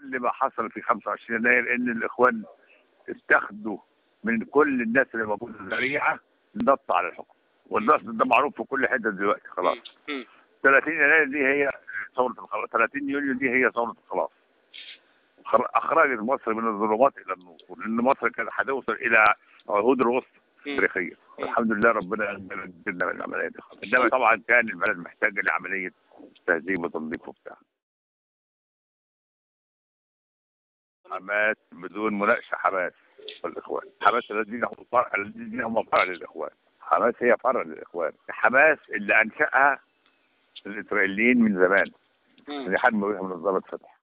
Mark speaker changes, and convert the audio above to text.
Speaker 1: كل ما حصل في 25 يناير ان الاخوان اتخذوا من كل الناس اللي موجوده ذريعه نط على الحكم والنص ده معروف في كل حته دلوقتي خلاص
Speaker 2: مم.
Speaker 1: 30 يناير دي هي ثوره الخلاص 30 يونيو دي هي ثوره الخلاص خر- اخرجت مصر من الظلمات الى النور لان مصر كانت هتوصل الى عهود الوسطى
Speaker 2: مم.
Speaker 1: التاريخيه والحمد لله ربنا نجدنا من العمليه دي خالص. انما طبعا كان البلد محتاجه لعمليه تهذيب وتنظيف وبتاع حماس بدون مناقشه حماس والاخوان حماس الذين هم فرع الذين هم فرع للاخوان حماس هي فرع للاخوان حماس اللي انشاها الاسرائيليين من زمان
Speaker 2: مم.
Speaker 1: اللي حد ما من الضابط فتح